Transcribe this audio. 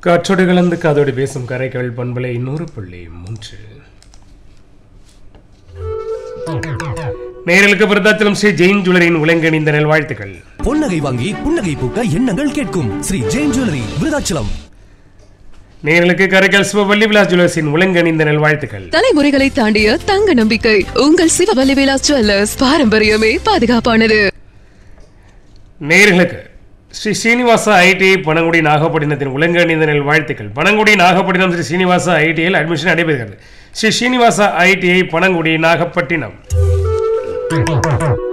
காற்றோடு கலந்து காதோடு பேசும் கரைகள் பண்பலை நூறு புள்ளி மூன்று நேரலுக்கு விருத்தாச்சலம் ஸ்ரீ ஜெயின் ஜுவலரின் உலங்கணிந்த நல்வாழ்த்துக்கள் பொன்னகை வாங்கி புன்னகை பூக்க எண்ணங்கள் கேட்கும் ஸ்ரீ ஜெயின் ஜுவல்லரி விருதாச்சலம் நேரலுக்கு கரைகள் சிவவல்லி விலாஸ் ஜுவலர்ஸின் உலங்கணிந்த நல்வாழ்த்துக்கள் தலைமுறைகளை தாண்டிய தங்க நம்பிக்கை உங்கள் சிவவல்லி விலாஸ் ஜுவல்லர்ஸ் பாரம்பரியமே பாதுகாப்பானது நேர்களுக்கு ஸ்ரீ ஸ்ரீனிவாசா ஐடிஐ பனங்குடி நாகப்பட்டினத்தின் உலங்கணிந்த நல்வாழ்த்துக்கள் பனங்குடி நாகப்பட்டினம் ஸ்ரீ ஸ்ரீனிவாசா ஐடிஐயில் அட்மிஷன் நடைபெறுகிறது ஸ்ரீ ஸ்ரீனிவாசா ஐடிஐ பனங்குடி நாகப்பட்டினம்